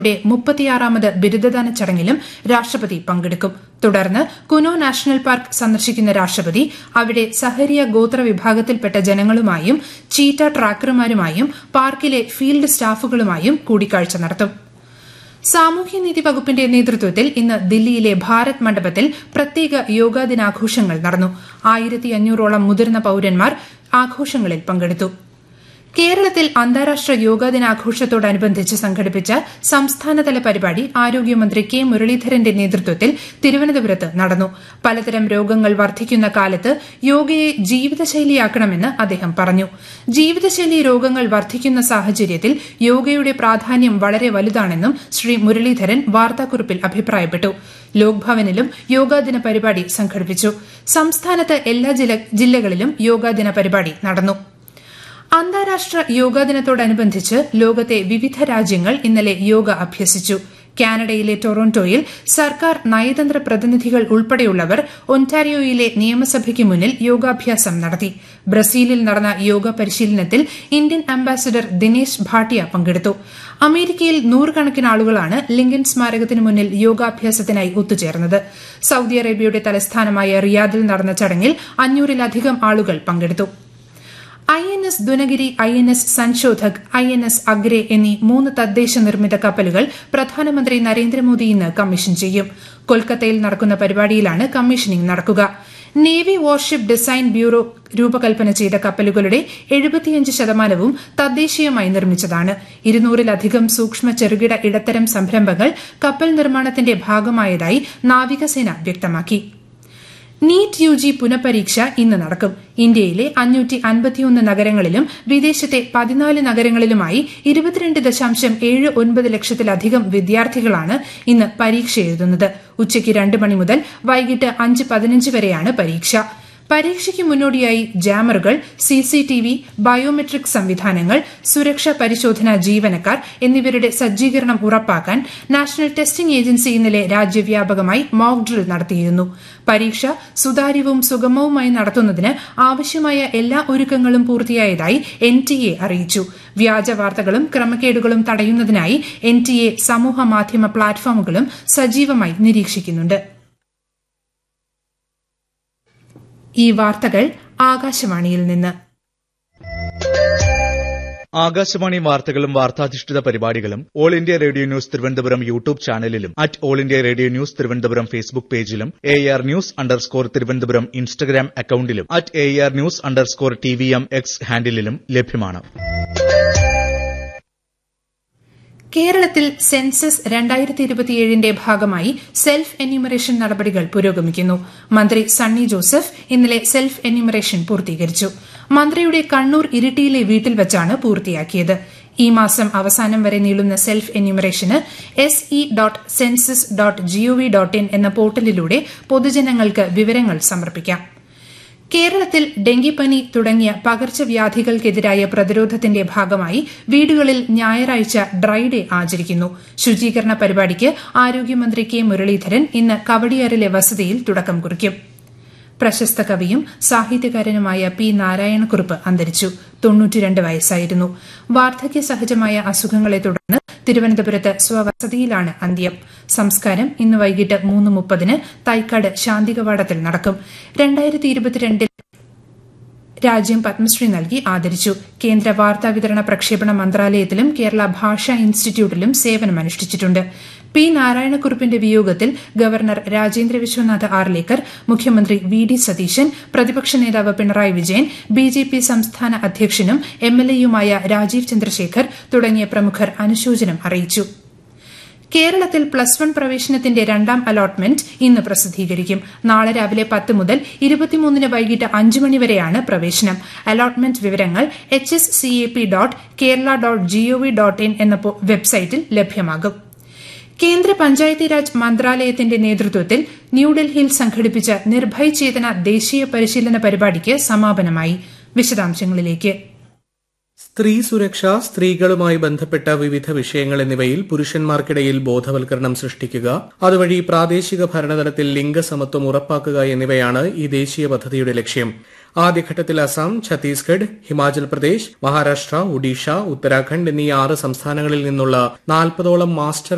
യുടെ മുപ്പത്തിയാറാമത് ബിരുദദാന ചടങ്ങിലും രാഷ്ട്രപതി പങ്കെടുക്കും തുടർന്ന് കുനോ നാഷണൽ പാർക്ക് സന്ദർശിക്കുന്ന രാഷ്ട്രപതി അവിടെ സഹരിയ ഗോത്ര വിഭാഗത്തിൽപ്പെട്ട ജനങ്ങളുമായും ചീറ്റ ട്രാക്കർമാരുമായും പാർക്കിലെ ഫീൽഡ് സ്റ്റാഫുകളുമായും കൂടിക്കാഴ്ച നടത്തും സാമൂഹ്യനീതി വകുപ്പിന്റെ നേതൃത്വത്തിൽ ഇന്ന് ദില്ലിയിലെ ഭാരത് മണ്ഡപത്തിൽ പ്രത്യേക യോഗാ ദിനാഘോഷങ്ങൾ നടന്നു ആയിരത്തി അഞ്ഞൂറോളം മുതിർന്ന പൌരന്മാർ ആഘോഷങ്ങളിൽ പങ്കെടുത്തു കേരളത്തിൽ അന്താരാഷ്ട്ര യോഗാ ദിനാഘോഷത്തോടനുബന്ധിച്ച് സംഘടിപ്പിച്ച സംസ്ഥാനതല പരിപാടി ആരോഗ്യമന്ത്രി കെ മുരളീധരന്റെ നേതൃത്വത്തിൽ തിരുവനന്തപുരത്ത് നടന്നു പലതരം രോഗങ്ങൾ വർദ്ധിക്കുന്ന കാലത്ത് യോഗയെ ജീവിതശൈലിയാക്കണമെന്ന് അദ്ദേഹം പറഞ്ഞു ജീവിതശൈലി രോഗങ്ങൾ വർദ്ധിക്കുന്ന സാഹചര്യത്തിൽ യോഗയുടെ പ്രാധാന്യം വളരെ വലുതാണെന്നും ശ്രീ മുരളീധരൻ വാർത്താക്കുറിപ്പിൽ അഭിപ്രായപ്പെട്ടു ലോക്ഭവനിലും യോഗാദിന പരിപാടി സംഘടിപ്പിച്ചു സംസ്ഥാനത്ത് എല്ലാ ജില്ലകളിലും യോഗാദിന പരിപാടി നടന്നു അന്താരാഷ്ട്ര യോഗാ ദിനത്തോടനുബന്ധിച്ച് ലോകത്തെ വിവിധ രാജ്യങ്ങൾ ഇന്നലെ യോഗ അഭ്യസിച്ചു കാനഡയിലെ ടൊറോണ്ടോയിൽ സർക്കാർ നയതന്ത്ര പ്രതിനിധികൾ ഉൾപ്പെടെയുള്ളവർ ഒന്റാരിയോയിലെ നിയമസഭയ്ക്ക് മുന്നിൽ യോഗാഭ്യാസം നടത്തി ബ്രസീലിൽ നടന്ന യോഗ പരിശീലനത്തിൽ ഇന്ത്യൻ അംബാസിഡർ ദിനേശ് ഭാട്ടിയ പങ്കെടുത്തു അമേരിക്കയിൽ നൂറുകണക്കിന് ആളുകളാണ് ലിങ്കൻ സ്മാരകത്തിന് മുന്നിൽ യോഗാഭ്യാസത്തിനായി ഒത്തുചേർന്നത് സൌദി അറേബ്യയുടെ തലസ്ഥാനമായ റിയാദിൽ നടന്ന ചടങ്ങിൽ അഞ്ഞൂറിലധികം ആളുകൾ പങ്കെടുത്തു I N S Dunagiri I N S Sanshodhak I N S Agray എന്നീ മൂന്ന് തദ്ദേശ നിർമ്മിത കപ്പലുകൾ പ്രധാനമന്ത്രി നരേന്ദ്രമോദി ഇന്ന് കമ്മീഷൻ ചെയ്യും കൊൽക്കത്തയിൽ നടക്കുന്ന പരിപാടിയിലാണ് കമ്മീഷനിംഗ് നടക്കുക നേവി വാർഷിപ്പ് ഡിസൈൻ ബ്യൂറോ രൂപകൽപ്പന ചെയ്ത കപ്പലുകളുടെ എഴുപത്തിയഞ്ച് ശതമാനവും തദ്ദേശീയമായി നിർമ്മിച്ചതാണ് ഇരുന്നൂറിലധികം സൂക്ഷ്മ ചെറുകിട ഇടത്തരം സംരംഭങ്ങൾ കപ്പൽ നിർമ്മാണത്തിന്റെ ഭാഗമായതായി നാവികസേന വ്യക്തമാക്കി നീറ്റ് യു ജി പുനഃപരീക്ഷ ഇന്ന് നടക്കും ഇന്ത്യയിലെ അഞ്ഞൂറ്റി അൻപത്തിയൊന്ന് നഗരങ്ങളിലും വിദേശത്തെ പതിനാല് നഗരങ്ങളിലുമായി ഇരുപത്തിരണ്ട് ദശാംശം ഏഴ് ഒൻപത് ലക്ഷത്തിലധികം വിദ്യാർത്ഥികളാണ് ഇന്ന് പരീക്ഷ എഴുതുന്നത് ഉച്ചയ്ക്ക് രണ്ട് മണി മുതൽ വൈകിട്ട് അഞ്ച് പതിനഞ്ച് വരെയാണ് പരീക്ഷ പരീക്ഷയ്ക്ക് മുന്നോടിയായി ജാമറുകൾ സിസിടിവി ബയോമെട്രിക് സംവിധാനങ്ങൾ സുരക്ഷാ പരിശോധനാ ജീവനക്കാർ എന്നിവരുടെ സജ്ജീകരണം ഉറപ്പാക്കാൻ നാഷണൽ ടെസ്റ്റിംഗ് ഏജൻസി ഇന്നലെ രാജ്യവ്യാപകമായി മോക്ക് ഡ്രിൽ നടത്തിയിരുന്നു പരീക്ഷ സുതാര്യവും സുഗമവുമായി നടത്തുന്നതിന് ആവശ്യമായ എല്ലാ ഒരുക്കങ്ങളും പൂർത്തിയായതായി എൻ ടി എ അറിയിച്ചു വ്യാജ വാർത്തകളും ക്രമക്കേടുകളും തടയുന്നതിനായി എൻ ടി എ സമൂഹ മാധ്യമ പ്ലാറ്റ്ഫോമുകളും സജീവമായി നിരീക്ഷിക്കുന്നുണ്ട് ഈ വാർത്തകൾ ആകാശവാണിയിൽ നിന്ന് ആകാശവാണി വാർത്തകളും വാർത്താധിഷ്ഠിത പരിപാടികളും all India radio news Thiruvananthapuram YouTube ചാനലിലും at all India radio news Thiruvananthapuram Facebook പേജിലും A R news underscore Thiruvananthapuram Instagram അക്കൌണ്ടിലും at A R news underscore T V M X ഹാൻഡിലും ലഭ്യമാണ് കേരളത്തിൽ സെൻസസ് രണ്ടായിരത്തി ഇരുപത്തിയേഴിന്റെ ഭാഗമായി സെൽഫ് എന്യൂമറേഷൻ നടപടികൾ പുരോഗമിക്കുന്നു മന്ത്രി സണ്ണി ജോസഫ് ഇന്നലെ സെൽഫ് എന്യൂമറേഷൻ പൂർത്തീകരിച്ചു മന്ത്രിയുടെ കണ്ണൂർ ഇരിട്ടിയിലെ വീട്ടിൽ വച്ചാണ് പൂർത്തിയാക്കിയത് ഈ മാസം അവസാനം വരെ നീളുന്ന സെൽഫ് എന്യൂമറേഷന് S E dot census dot G O V dot in എന്ന പോർട്ടലിലൂടെ പൊതുജനങ്ങൾക്ക് വിവരങ്ങൾ സമർപ്പിക്കാം കേരളത്തിൽ ഡെങ്കിപ്പനി തുടങ്ങിയ പകർച്ചവ്യാധികൾക്കെതിരായ പ്രതിരോധത്തിന്റെ ഭാഗമായി വീടുകളിൽ ഞായറാഴ്ച ഡ്രൈ ഡേ ആചരിക്കുന്നു ശുചീകരണ പരിപാടിക്ക് ആരോഗ്യമന്ത്രി കെ മുരളീധരൻ ഇന്ന് കവടിയാറിലെ വസതിയിൽ തുടക്കം കുറിക്കും പ്രശസ്ത കവിയും സാഹിത്യകാരനുമായ പി നാരായണക്കുറുപ്പ് അന്തരിച്ചു തൊണ്ണൂറ്റിരണ്ട് വയസ്സായിരുന്നു വാർദ്ധക്യ സഹജമായ അസുഖങ്ങളെ തുടർന്ന് തിരുവനന്തപുരത്ത് സ്വവസതിയിലാണ് അന്ത്യം സംസ്കാരം ഇന്ന് വൈകിട്ട് മൂന്ന് മുപ്പതിന് തൈക്കാട് ശാന്തികവാടത്തിൽ നടക്കും രണ്ടായിരത്തി ഇരുപത്തിരണ്ടിൽ രാജ്യം പത്മശ്രീ നൽകി ആദരിച്ചു കേന്ദ്ര വാർത്താവിതരണ പ്രക്ഷേപണ മന്ത്രാലയത്തിലും കേരള ഭാഷാ ഇൻസ്റ്റിറ്റ്യൂട്ടിലും സേവനമനുഷ്ഠിച്ചിട്ടുണ്ട് പി നാരായണക്കുറുപ്പിന്റെ വിയോഗത്തിൽ ഗവർണർ രാജേന്ദ്ര വിശ്വനാഥ് ആർലേക്കർ മുഖ്യമന്ത്രി വി ഡി സതീശൻ പ്രതിപക്ഷ നേതാവ് Pinarayi Vijayan B J P സംസ്ഥാന അധ്യക്ഷനും എം എൽ എയുമായ രാജീവ് ചന്ദ്രശേഖർ തുടങ്ങിയ പ്രമുഖർ അനുശോചനം അറിയിച്ചു കേരളത്തിൽ പ്ലസ് വൺ പ്രവേശനത്തിന്റെ രണ്ടാം അലോട്ട്മെന്റ് ഇന്ന് പ്രസിദ്ധീകരിക്കും നാളെ രാവിലെ പത്ത് മുതൽ ഇരുപത്തിമൂന്നിന് വൈകിട്ട് അഞ്ച് മണിവരെയാണ് പ്രവേശനം അലോട്ട്മെന്റ് വിവരങ്ങൾ H S C A P dot Kerala dot G O V dot in എന്ന വെബ്സൈറ്റിൽ ലഭ്യമാകും കേന്ദ്ര പഞ്ചായത്തി രാജ് മന്ത്രാലയത്തിന്റെ നേതൃത്വത്തിൽ ന്യൂഡൽഹിയിൽ സംഘടിപ്പിച്ച നിർഭയ് ചേതന ദേശീയ പരിശീലന പരിപാടിക്ക് സമാപനമായി വിശദാംശങ്ങളിലേക്ക് സ്ത്രീ സുരക്ഷ സ്ത്രീകളുമായി ബന്ധപ്പെട്ട വിവിധ വിഷയങ്ങൾ എന്നിവയിൽ പുരുഷന്മാർക്കിടയിൽ ബോധവൽക്കരണം സൃഷ്ടിക്കുക അതുവഴി പ്രാദേശിക ഭരണതലത്തിൽ ലിംഗസമത്വം ഉറപ്പാക്കുക എന്നിവയാണ് ഈ ദേശീയ പദ്ധതിയുടെ ലക്ഷ്യം ആദ്യഘട്ടത്തിൽ അസം ഛത്തീസ്ഗഡ് ഹിമാചൽ പ്രദേശ് മഹാരാഷ്ട്ര ഒഡീഷ ഉത്തരാഖണ്ഡ് എന്നീ ആറ് സംസ്ഥാനങ്ങളിൽ നിന്നുള്ള നാൽപ്പതോളം മാസ്റ്റർ